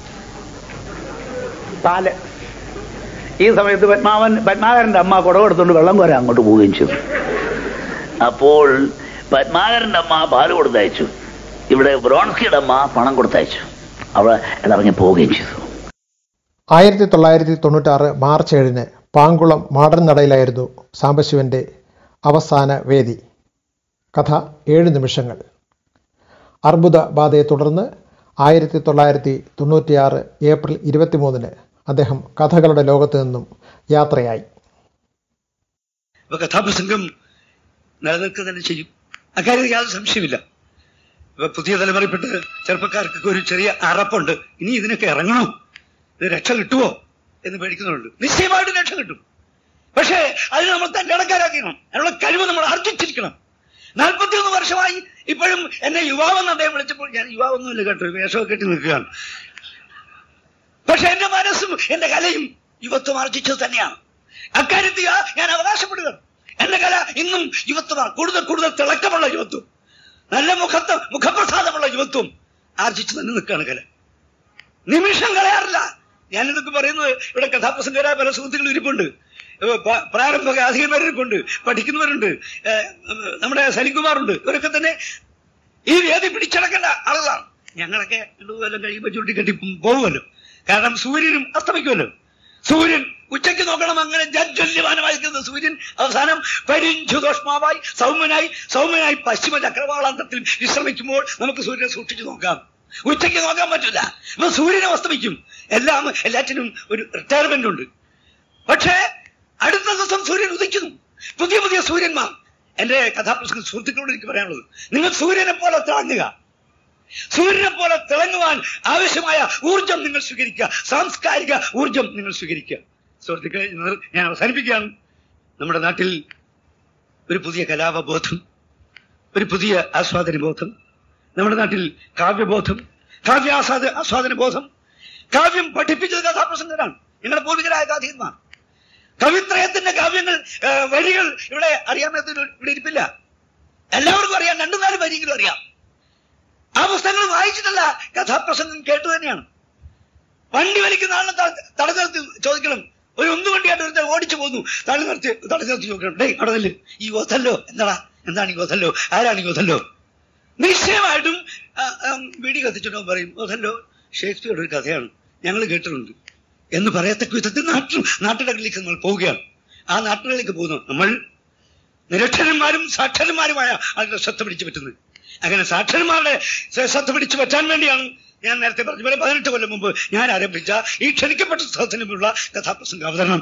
പാല് ഈ സമയത്ത് പത്മാവൻ പത്മാകരന്റെ അമ്മ കുടവെടുത്തുകൊണ്ട് വെള്ളം കോരാൻ അങ്ങോട്ട് പോവുകയും ചെയ്തു അപ്പോൾ പത്മാകരന്റെ അമ്മ പാല് കൊടുത്തയച്ചു ഇവിടെ ബ്രോൺസ്കിയുടെ അമ്മ പണം കൊടുത്തയച്ചു അവൾ ഇറങ്ങി പോവുകയും ചെയ്തു ആയിരത്തി തൊള്ളായിരത്തി തൊണ്ണൂറ്റാറ് മാർച്ച് ഏഴിന് പാങ്കുളം മാടൻ നടയിലായിരുന്നു സാംബശിവൻ്റെ അവസാന വേദി കഥ ഏഴ് നിമിഷങ്ങൾ അർബുദ ബാധയെ തുടർന്ന് ആയിരത്തി തൊള്ളായിരത്തി തൊണ്ണൂറ്റിയാറ് ഏപ്രിൽ ഇരുപത്തിമൂന്നിന് അദ്ദേഹം കഥകളുടെ ലോകത്ത് നിന്നും യാത്രയായി അപ്പൊ കഥാപ്രസംഗം നിലനിൽക്കുക തന്നെ ചെയ്യും അക്കാര്യത്തിൽ യാതൊരു സംശയമില്ല ഇപ്പൊ പുതിയ തലമുറയിൽപ്പെട്ട് ചെറുപ്പക്കാർക്കൊക്കെ ഒരു ചെറിയ അറപ്പുണ്ട് ഇനി ഇതിനൊക്കെ ഇറങ്ങണോ ഇത് രക്ഷ കിട്ടുമോ എന്ന് പേടിക്കുന്നുണ്ട് നിശ്ചയമായിട്ടും രക്ഷ കിട്ടും പക്ഷേ അതിന് നമ്മൾ തന്റെ ഇടക്കാരാക്കണം അതിനുള്ള കഴിവ് നമ്മൾ ആർജിച്ചിരിക്കണം നാൽപ്പത്തിയൊന്ന് വർഷമായി ഇപ്പോഴും എന്നെ യുവാവെന്ന് അദ്ദേഹം വിളിച്ചപ്പോൾ ഞാൻ യുവാവൊന്നുമില്ല കേട്ടോ വേഷമൊക്കെ കെട്ടി നിൽക്കുകയാണ് പക്ഷെ എന്റെ മനസ്സും എന്റെ കലയും യുവത്വം ആർജിച്ചത് തന്നെയാണ് അക്കാര്യത്തിൽ ആ- ഞാൻ അവകാശപ്പെടുകയാണ് എന്റെ കല ഇന്നും യുവത്വമാണ് കൂടുതൽ കൂടുതൽ തിളക്കമുള്ള യുവത്വം നല്ല മുഖത്ത് മുഖപ്രസാദമുള്ള യുവത്വം ആർജിച്ചു തന്നെ നിൽക്കുകയാണ് കല നിമിഷം കളയാറില്ല ഞാനിതൊക്കെ പറയുന്നത് ഇവിടെ കഥാപ്രസംഗരായ പല സുഹൃത്തുക്കളും ഇരിപ്പുണ്ട് ഏഹ് പ- പ്രാരംഭ അധികമാരിപ്പുണ്ട് പഠിക്കുന്നവരുണ്ട് ഏഹ് നമ്മുടെ സലികുമാറുണ്ട് ഇവരൊക്കെ തന്നെ ഈ വേദി പിടിച്ചടക്കേണ്ട ആളുകളാണ് ഞങ്ങളൊക്കെ എല്ലാം കഴിയുമ്പോൾ ചുരുട്ടി കെട്ടി പോകുമല്ലോ കാരണം സൂര്യനും അസ്തമിക്കുമല്ലോ സൂര്യൻ ഉച്ചയ്ക്ക് നോക്കണം അങ്ങനെ ജജ്വല്യമാനമായിരിക്കുന്ന സൂര്യൻ അവസാനം പരിഞ്ചുദോഷ്മാവായി സൗമ്യനായി സൗമ്യനായി പശ്ചിമ ചക്രവാളാന്തത്തിൽ വിശ്രമിക്കുമ്പോൾ നമുക്ക് സൂര്യനെ സൂക്ഷിച്ചു നോക്കാം ഉച്ചയ്ക്ക് നോക്കാൻ പറ്റില്ല അപ്പൊ സൂര്യനെ അസ്തമിക്കും എല്ലാം എല്ലാറ്റിനും ഒരു റിട്ടയർമെന്റ് ഉണ്ട് പക്ഷേ അടുത്ത ദിവസം സൂര്യൻ ഉദിക്കുന്നു പുതിയ പുതിയ സൂര്യന്മാർ എന്റെ കഥാപ്രസംഗ സുഹൃത്തുക്കളോട് എനിക്ക് പറയാനുള്ളത് നിങ്ങൾ സൂര്യനെ പോലെ തിളങ്ങുക സൂര്യനെ പോലെ തിളങ്ങുവാൻ ആവശ്യമായ ഊർജം നിങ്ങൾ സ്വീകരിക്കുക സാംസ്കാരിക ഊർജം നിങ്ങൾ സ്വീകരിക്കുക സുഹൃത്തുക്കളെ ഇന്ന് ഞാൻ അവസാനിപ്പിക്കുകയാണ് നമ്മുടെ നാട്ടിൽ ഒരു പുതിയ കലാപബോധം ഒരു പുതിയ ആസ്വാദന ബോധം നമ്മുടെ നാട്ടിൽ കാവ്യബോധം കാവ്യാസ്വാദ ആസ്വാദന ബോധം കാവ്യം പഠിപ്പിച്ചത് കഥാപ്രസംഗരാണ് ഞങ്ങളുടെ പൂർവികരായ കാഥികന്മാർ കവിത്രയത്തിന്റെ കാവ്യങ്ങൾ ആ, വരികൾ ഇവിടെ അറിയാമത്ത ഇവിടെ ഇരിപ്പില്ല എല്ലാവർക്കും അറിയാം രണ്ടു നാല് വരിയെങ്കിലും അറിയാം ആ പുസ്തകങ്ങൾ വായിച്ചിട്ടല്ല കഥാപ്രസംഗം കേട്ടു തന്നെയാണ് വണ്ടി വലിക്കുന്ന ആളിനെ ത- തടഞ്ഞു നിർത്തി ചോദിക്കണം ഒരു ഉന്തു വണ്ടിയായിട്ട് ഒരുത്തൻ ഓടിച്ചു പോകുന്നു തടഞ്ഞു നിർത്തി തടഞ്ഞു നിർത്തി ചോദിക്കണം ഡേയ് അവിടെ നില്ല് ഈ ഒതല്ലോ എന്താടാ എന്താണ് ഈ ഒതല്ലോ ആരാണ് ഈ ഒതല്ലോ നിശ്ചയമായിട്ടും ആ, ആ, വീടി കത്തിച്ചിട്ടോ പറയും ഒതല്ലോ ഷേക്സ്പിയറുടെ ഒരു കഥയാണ് ഞങ്ങൾ കേട്ടിട്ടുണ്ട് എന്ന് പറയത്തക്ക വിധത്തിൽ നാട്ടു നാട്ടിടങ്ങളിലേക്ക് നമ്മൾ പോവുകയാണ് ആ നാട്ടുകളിലേക്ക് പോകുന്നു നമ്മൾ നിരക്ഷരന്മാരും സാക്ഷരന്മാരുമായ ആളുകളെ ശ്രദ്ധ പിടിച്ചു പറ്റുന്നത് അങ്ങനെ സാക്ഷരന്മാരുടെ ശ്ര- ശ്രദ്ധ പിടിച്ചു പറ്റാൻ വേണ്ടിയാണ് ഞാൻ നേരത്തെ പറഞ്ഞ പോലെ പതിനെട്ട് കൊല്ലം മുമ്പ് ഞാൻ ആരംഭിച്ച ഈ ക്ഷണിക്കപ്പെട്ട സ്ഥലത്തിനുമുള്ള കഥാപ്രസംഗ അവതരണം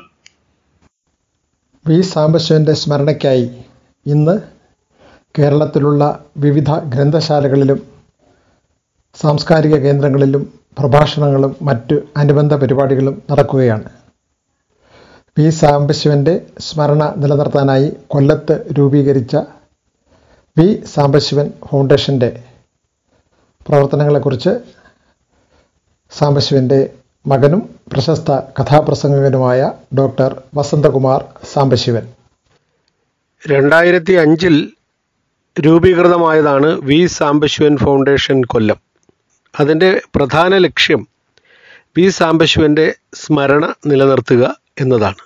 വി സാംബശിവൻ്റെ സ്മരണയ്ക്കായി ഇന്ന് കേരളത്തിലുള്ള വിവിധ ഗ്രന്ഥശാലകളിലും സാംസ്കാരിക കേന്ദ്രങ്ങളിലും പ്രഭാഷണങ്ങളും മറ്റ് അനുബന്ധ പരിപാടികളും നടക്കുകയാണ് പി സാംബശിവൻ്റെ സ്മരണ നിലനിർത്താനായി കൊല്ലത്ത് രൂപീകരിച്ച വി സാംബശിവൻ ഫൗണ്ടേഷൻ്റെ പ്രവർത്തനങ്ങളെക്കുറിച്ച് സാംബശിവൻ്റെ മകനും പ്രശസ്ത കഥാപ്രസംഗകനുമായ ഡോക്ടർ വസന്തകുമാർ സാംബശിവൻ രണ്ടായിരത്തി അഞ്ചിൽ രൂപീകൃതമായതാണ് വി സാംബശിവൻ ഫൗണ്ടേഷൻ കൊല്ലം അതിൻ്റെ പ്രധാന ലക്ഷ്യം വി സാംബശിവൻ്റെ സ്മരണ നിലനിർത്തുക എന്നതാണ്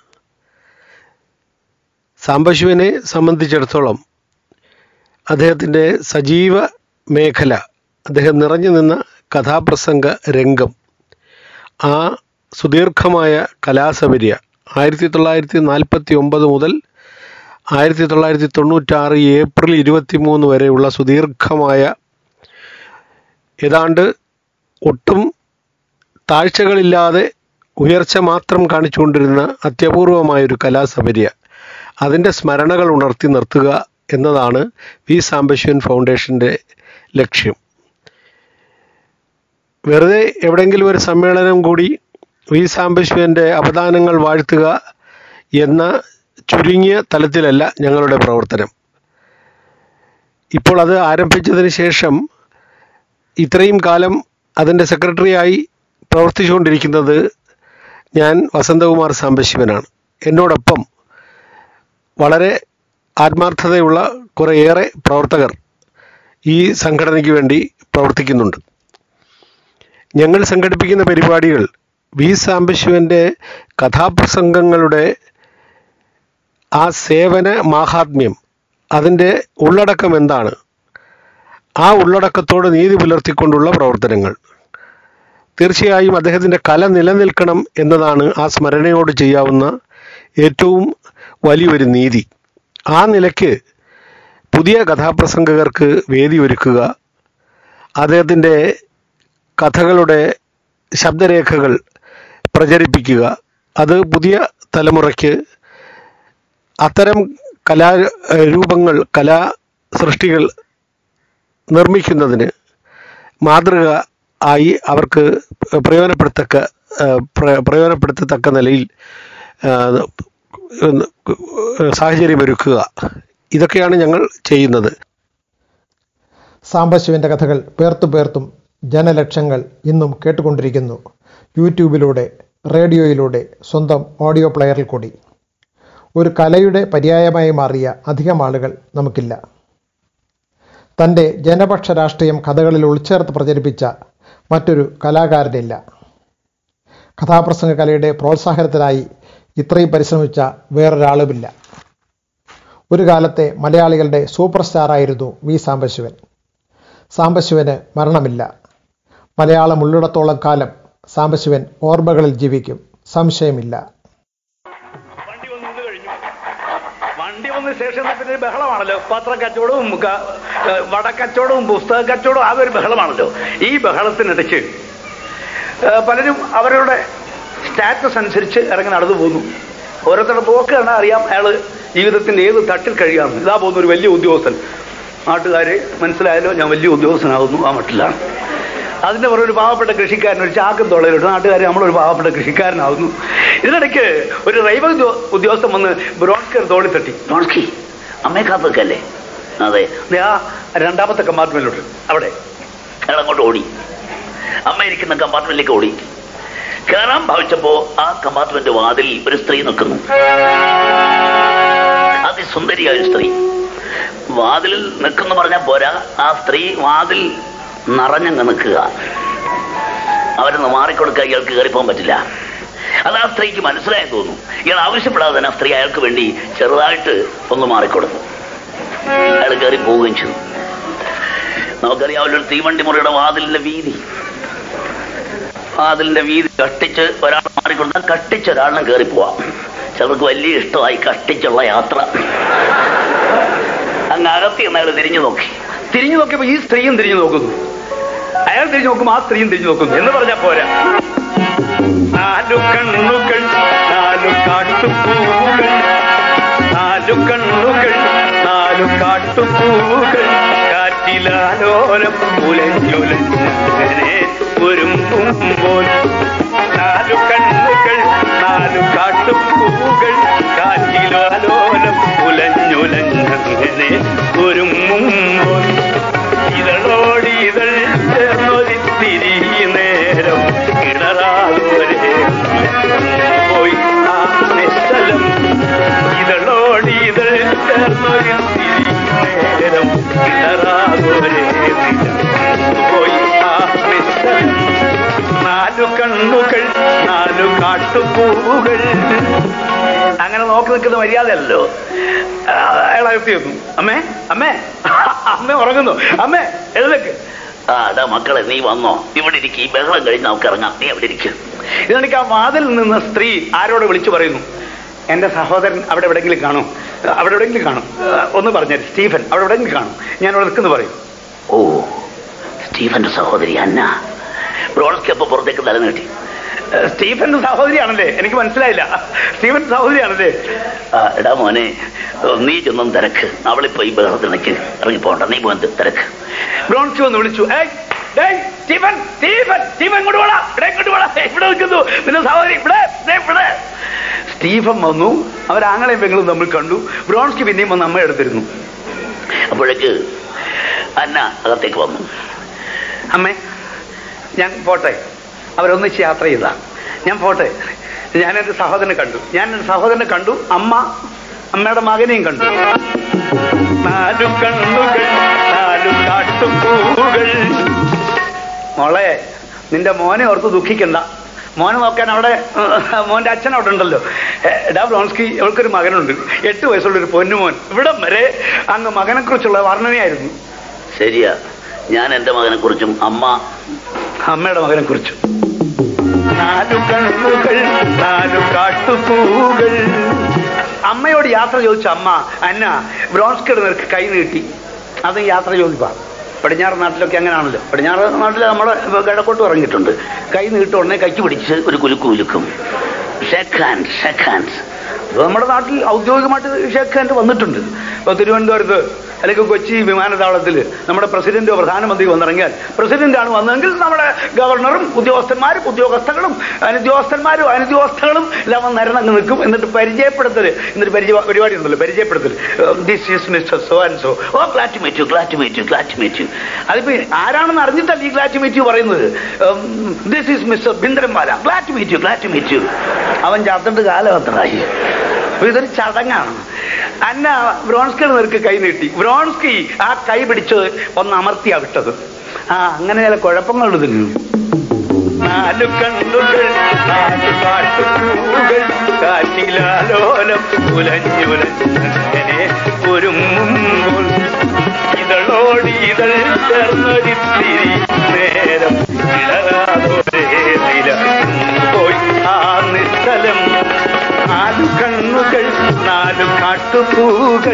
സാംബശിവനെ സംബന്ധിച്ചിടത്തോളം അദ്ദേഹത്തിൻ്റെ സജീവ മേഖല അദ്ദേഹം നിറഞ്ഞു നിന്ന കഥാപ്രസംഗ രംഗം ആ സുദീർഘമായ കലാസപര്യ ആയിരത്തി തൊള്ളായിരത്തി നാൽപ്പത്തി ഒമ്പത് മുതൽ ആയിരത്തി തൊള്ളായിരത്തി തൊണ്ണൂറ്റാറ് ഏപ്രിൽ ഇരുപത്തി മൂന്ന് വരെയുള്ള സുദീർഘമായ ഏതാണ്ട് ഒട്ടും താഴ്ചകളില്ലാതെ ഉയർച്ച മാത്രം കാണിച്ചുകൊണ്ടിരുന്ന അത്യപൂർവമായൊരു കലാസപര്യ അതിൻ്റെ സ്മരണകൾ ഉണർത്തി നിർത്തുക എന്നതാണ് വി സാംബശിവൻ ഫൗണ്ടേഷൻ്റെ ലക്ഷ്യം വെറുതെ എവിടെയെങ്കിലും ഒരു സമ്മേളനം കൂടി വി സാംബശിവൻ്റെ അവദാനങ്ങൾ വാഴ്ത്തുക എന്ന ചുരുങ്ങിയ തലത്തിലല്ല ഞങ്ങളുടെ പ്രവർത്തനം ഇപ്പോൾ അത് ആരംഭിച്ചതിന് ശേഷം ഇത്രയും കാലം അതിൻ്റെ സെക്രട്ടറിയായി പ്രവർത്തിച്ചുകൊണ്ടിരിക്കുന്നത് ഞാൻ വസന്തകുമാർ സാംബശിവനാണ് എന്നോടൊപ്പം വളരെ ആത്മാർത്ഥതയുള്ള കുറേയേറെ പ്രവർത്തകർ ഈ സംഘടനയ്ക്ക് വേണ്ടി പ്രവർത്തിക്കുന്നുണ്ട് ഞങ്ങൾ സംഘടിപ്പിക്കുന്ന പരിപാടികൾ വി സാംബശിവൻ്റെ കഥാപ്രസംഗങ്ങളുടെ ആ സേവന മാഹാത്മ്യം അതിൻ്റെ ഉള്ളടക്കം എന്താണ് ആ ഉള്ളടക്കത്തോട് നീതി പുലർത്തിക്കൊണ്ടുള്ള പ്രവർത്തനങ്ങൾ തീർച്ചയായും അദ്ദേഹത്തിൻ്റെ കല നിലനിൽക്കണം എന്നതാണ് ആ സ്മരണയോട് ചെയ്യാവുന്ന ഏറ്റവും വലിയൊരു നീതി ആ നിലയ്ക്ക് പുതിയ കഥാപ്രസംഗകർക്ക് വേദി ഒരുക്കുക അദ്ദേഹത്തിൻ്റെ കഥകളുടെ ശബ്ദരേഖകൾ പ്രചരിപ്പിക്കുക അത് പുതിയ തലമുറയ്ക്ക് അത്തരം കലാരൂപങ്ങൾ കലാ സൃഷ്ടികൾ നിർമ്മിക്കുന്നതിന് മാതൃക ആയി അവർക്ക് പ്രയോജനപ്പെടുത്തക്ക പ്രയോജനപ്പെടുത്തത്തക്ക നിലയിൽ സാഹചര്യമൊരുക്കുക ഇതൊക്കെയാണ് ഞങ്ങൾ ചെയ്യുന്നത് സാംബശിവൻ്റെ കഥകൾ പേർത്തു പേർത്തും ജനലക്ഷങ്ങൾ ഇന്നും കേട്ടുകൊണ്ടിരിക്കുന്നു യൂട്യൂബിലൂടെ റേഡിയോയിലൂടെ സ്വന്തം ഓഡിയോ പ്ലെയറിൽ കൂടി ഒരു കലയുടെ പര്യായമായി മാറിയ അധികം ആളുകൾ നമുക്കില്ല തൻ്റെ ജനപക്ഷ രാഷ്ട്രീയം കഥകളിൽ ഉൾച്ചേർത്ത് പ്രചരിപ്പിച്ച മറ്റൊരു കലാകാരനില്ല കഥാപ്രസംഗ കലയുടെ പ്രോത്സാഹനത്തിനായി ഇത്രയും പരിശ്രമിച്ച വേറൊരാളുമില്ല ഒരു കാലത്തെ മലയാളികളുടെ സൂപ്പർ സ്റ്റാറായിരുന്നു വി സാംബശിവൻ സാംബശിവന് മരണമില്ല മലയാളം ഉള്ളിടത്തോളം കാലം സാംബശിവൻ ഓർമ്മകളിൽ ജീവിക്കും സംശയമില്ല വണ്ടി വന്ന ശേഷം പിന്നെ ബഹളമാണല്ലോ പത്ര കച്ചവടവും ക- ഏഹ് വടക്കച്ചവടവും പുസ്തക കച്ചവടവും ആകെ ഒരു ബഹളമാണല്ലോ ഈ ബഹളത്തിനിടയ്ക്ക് ഏഹ് പലരും അവരുടെ സ്റ്റാറ്റസ് അനുസരിച്ച് ഇറങ്ങി നടന്നു പോകുന്നു ഓരോരുത്തരുടെ പോക്ക് കണ്ടാൽ അറിയാം അയാള് ജീവിതത്തിന്റെ ഏത് തട്ടിൽ കഴിയാമെന്ന് ഇതാ പോകുന്ന ഒരു വലിയ ഉദ്യോഗസ്ഥൻ നാട്ടുകാരെ മനസ്സിലായാലോ ഞാൻ വലിയ ഉദ്യോഗസ്ഥനാകുന്നു ആ മട്ടിലാണ് അതിന്റെ പുറകെ ഒരു പാവപ്പെട്ട കൃഷിക്കാരൻ ഒരു ചാക്കും തൊള്ളയിലിട്ട് നാട്ടുകാരെ നമ്മളൊരു പാവപ്പെട്ട കൃഷിക്കാരനാകുന്നു ഇതിനിടയ്ക്ക് ഒരു റൈവൽ ഉദ്യോ- ഉദ്യോഗസ്ഥൻ വന്ന് ബ്രോൺസ്കർ തോളി തട്ടി നോക്കി അമ്മയെ കാത്തൊക്കെയല്ലേ അതെ ദേ ആ രണ്ടാമത്തെ കമ്പാർട്ട്മെന്റിലോട്ട് അവിടെ അയാൾ അങ്ങോട്ട് ഓടി അമ്മ ഇരിക്കുന്ന കമ്പാർട്ട്മെന്റിലേക്ക് ഓടി കയറാൻ ഭാവിച്ചപ്പോ ആ കമ്പാർട്ട്മെന്റ് വാതിൽ ഒരു സ്ത്രീ നിൽക്കുന്നു അതിസുന്ദരിയായ ഒരു സ്ത്രീ വാതിലിൽ നിൽക്കുന്നു പറഞ്ഞാൽ പോരാ ആ സ്ത്രീ വാതിൽ നിറഞ്ഞങ്ങ് നിൽക്കുക അവരൊന്ന് മാറിക്കൊടുക്കാൻ ഇയാൾക്ക് കയറിപ്പോകാൻ പറ്റില്ല അത് ആ സ്ത്രീക്ക് മനസ്സിലായെന്ന് തോന്നുന്നു ഇയാൾ ആവശ്യപ്പെടാതെ തന്നെ ആ സ്ത്രീ അയാൾക്ക് വേണ്ടി ചെറുതായിട്ട് ഒന്ന് മാറിക്കൊടുത്തു അയാൾ കയറി പോവുകയും ചെയ്തു നമുക്കറിയാമല്ലോ ഒരു തീവണ്ടി മുറിയുടെ വാതിലിന്റെ വീതി വാതിലിന്റെ വീതി കട്ടിച്ച് ഒരാൾ മാറിക്കൊടുത്താൽ കട്ടിച്ച് ഒരാളിനും കയറി പോവാം ചിലർക്ക് വലിയ ഇഷ്ടമായി കട്ടിച്ചുള്ള യാത്ര അങ്ങ് അകത്തി എന്ന് അയാൾ തിരിഞ്ഞു നോക്കി തിരിഞ്ഞു നോക്കിയപ്പോ ഈ സ്ത്രീയും തിരിഞ്ഞു നോക്കുന്നു അയാൾ തിരിഞ്ഞു നോക്കുമ്പോ ആ സ്ത്രീയും തിരിഞ്ഞു നോക്കുന്നു എന്ന് പറഞ്ഞാ പോരാ നാലു കണ്ണുകൾ നാലു കാട്ടുപൂവുകൾ നാലു കണ്ണുകൾ നാലു കാട്ടുപൂവുകൾ കാറ്റിലാലോലം ഉലഞ്ഞുലഞ്ഞങ്ങനെ ഒരുങ്ങുമ്പോൾ നാലു കണ്ണുകൾ നാലു കാട്ടുപൂവുകൾ കാട്ടുപൂവുകൾ അങ്ങനെ നോക്കി നിൽക്കുന്ന മര്യാദയല്ലോ അയാൾ അകത്തി വന്നു അമ്മേ അമ്മേ അമ്മ ഉറങ്ങുന്നു അമ്മേ എഴുതേക്ക് ആ എടാ മക്കളെ നീ വന്നോ ഇവിടെ ഇരിക്കും ഈ ബഹളം കഴിഞ്ഞ് നമുക്ക് ഇറങ്ങാം നീ അവിടെ ഇരിക്കും ഇതെനിക്ക് ആ വാതിൽ നിന്ന് സ്ത്രീ ആരോട് വിളിച്ചു പറയുന്നു എന്റെ സഹോദരൻ അവിടെ എവിടെയെങ്കിലും കാണും അവിടെ എവിടെയെങ്കിലും കാണും ഒന്ന് പറഞ്ഞു സ്റ്റീഫൻ അവിടെ എവിടെയെങ്കിലും കാണും ഞാൻ അവിടെ നിൽക്കുന്നു പറയും ഓ സ്റ്റീഫന്റെ സഹോദരി അന്ന ബ്രോൺസ്കി അപ്പൊ പുറത്തേക്ക് തല നീട്ടി സ്റ്റീഫന്റെ സഹോദരിയാണല്ലേ എനിക്ക് മനസ്സിലായില്ല സ്റ്റീഫൻ സഹോദരിയാണല്ലേ ആ, എടാ മോനെ നീ ചെന്നും തിരക്ക് അവളിപ്പോ ഈ ബഹളത്തിനൊക്കെ ഇറങ്ങിപ്പോണ്ട നീ പോയി തിരക്ക് ബ്രോൺസി വന്ന് വിളിച്ചു ഏയ് ഡേയ് സ്റ്റീഫൻ സ്റ്റീഫൻ സ്റ്റീഫൻ ഇങ്ങോട്ട് പോടാ ഇവിടെ ഇങ്ങോട്ട് പോടാ ഇവിടെ നിൽക്കുന്നു നിന്റെ സഹോദരി ഇവിടെ ദേ ഇവിടെ സ്റ്റീഫൻ വന്നു അവരാങ്ങളെയും പെങ്ങളും തമ്മിൽ കണ്ടു ബ്രോൺസ്കി പിന്നെയും വന്ന് അമ്മ എടുത്തിരുന്നു അപ്പോഴേക്ക് അന്ന അകത്തേക്ക് വന്നു അമ്മേ ഞാൻ പോട്ടെ അവരൊന്നിച്ച് യാത്ര ചെയ്താ ഞാൻ പോട്ടെ ഞാൻ എൻ്റെ സഹോദരനെ കണ്ടു ഞാൻ എൻ്റെ സഹോദരനെ കണ്ടു അമ്മ അമ്മയുടെ മകനെയും കണ്ടു നാലു കണ്ണുകൾ നാലു കാട്ടുപൂകൾ മോളെ നിന്റെ മോനെ ഓർത്ത് ദുഃഖിക്കണ്ട മോനെ നോക്കാൻ അവിടെ ഏഹ്, മോന്റെ അച്ഛൻ അവിടെ ഉണ്ടല്ലോ ഏഹ്, എടാ ബ്രോൺസ്കി ഇവൾക്കൊരു മകനുണ്ട് എട്ട് വയസ്സുള്ള ഒരു പൊന്നുമോൻ ഇവിടം വരെ അങ്ങ് മകനെ കുറിച്ചുള്ള വർണ്ണനയായിരുന്നു ശരിയാ ഞാൻ എന്റെ മകനെ കുറിച്ചും അമ്മ അമ്മയുടെ മകനെ കുറിച്ചു നാലു കണ്ണുകൾ നാലു കാട്ടുപൂകൾ അമ്മയോട് യാത്ര ചോദിച്ച അമ്മ അന്ന ബ്രോൺസ്കയുടെ നിനക്ക് കൈ നീട്ടി അത് യാത്ര ചോദിപ്പാ പടിഞ്ഞാറ് നാട്ടിലൊക്കെ അങ്ങനെയാണല്ലോ പടിഞ്ഞാറ് നാട്ടിൽ നമ്മുടെ കിഴക്കോട്ട് ഇറങ്ങിയിട്ടുണ്ട് കൈ നീട്ട ഉടനെ കൈക്ക് പിടിച്ച് ഒരു കുലുക്ക് കുലുക്കും ഷേക്ക് ഹാൻഡ് ഷേക്ക് ഹാൻഡ് ഇത് നമ്മുടെ നാട്ടിൽ ഔദ്യോഗികമായിട്ട് ഷേക്ക് ഹാൻഡ് വന്നിട്ടുണ്ട് ഇപ്പൊ തിരുവനന്തപുരത്ത് അല്ലെങ്കിൽ കൊച്ചി വിമാനത്താവളത്തിൽ നമ്മുടെ പ്രസിഡന്റോ പ്രധാനമന്ത്രി വന്നിറങ്ങിയാൽ പ്രസിഡന്റ് ആണ് വന്നതെങ്കിൽ നമ്മുടെ ഗവർണറും ഉദ്യോഗസ്ഥന്മാരും ഉദ്യോഗസ്ഥകളും അനുദ്യോഗസ്ഥന്മാരും അനുദ്യോഗസ്ഥകളും എല്ലാം വന്ന് നിരന്നങ്ങ് നിൽക്കും എന്നിട്ട് പരിചയപ്പെടുത്തൽ എന്നിട്ട് പരിചയ പരിപാടി ഉണ്ടല്ലോ പരിചയപ്പെടുത്തൽ this is mister so and so oh glad meet you glad meet you glad meet you അതിപ്പോ ആരാണെന്ന് അറിഞ്ഞിട്ടല്ല ഈ ഗ്ലാറ്റ് മീറ്റ് പറയുന്നത് this is mister Bhindranwale glad meet you glad meet you അവൻ ചത്തിട്ട് കാലഘട്ടമായി അപ്പൊ ഇതൊരു ചടങ്ങാണ് അന്ന ബ്രോൺസ്കി നിനക്ക് കൈ നീട്ടി ബ്രോൺസ്കി ആ കൈ പിടിച്ച് ഒന്ന് അമർത്തിയാ വിട്ടത് ആ അങ്ങനെ ചില കുഴപ്പങ്ങൾ ഇതിന് നാലു കണ്ണുകൾ നാലു കാട്ടുപൂകൾ കാറ്റിലാലോലം ഉലഞ്ഞുലഞ്ഞങ്ങനെ ഒരുങ്ങുമ്പോൾ ഇതളോട് ഇതൾ ചേർന്നൊരിത്തിരി നേരം ഇളകാതൊരേ നില പോയി ആ നിശ്ചലം നാലു കണ്ണുകൾ നാലു കാട്ടുപൂകൾ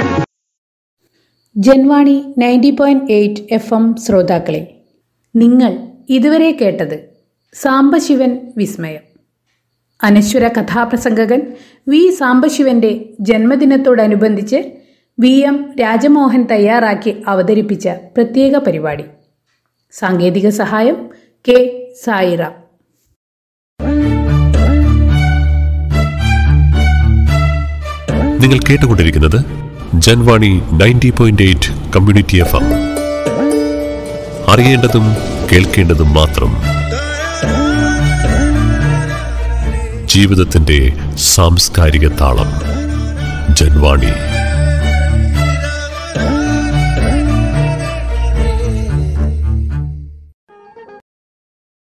Janvani ninety point eight F M ശ്രോതാക്കളെ നിങ്ങൾ ഇതുവരെ കേട്ടത് സാംബശിവൻ വിസ്മയം അനശ്വര കഥാപ്രസംഗകൻ വി സാംബശിവന്റെ ജന്മദിനത്തോടനുബന്ധിച്ച് വി എം രാജമോഹൻ തയ്യാറാക്കി അവതരിപ്പിച്ച പ്രത്യേക പരിപാടി സാങ്കേതിക സഹായം കെ സായിറാം നിങ്ങൾ കേട്ടുകൊണ്ടിരിക്കുന്നത് Janvani ninety point eight community F M അറിയേണ്ടതും കേൾക്കേണ്ടതും മാത്രം ജീവിതത്തിന്റെ സാംസ്കാരിക താളം ജൻവാണി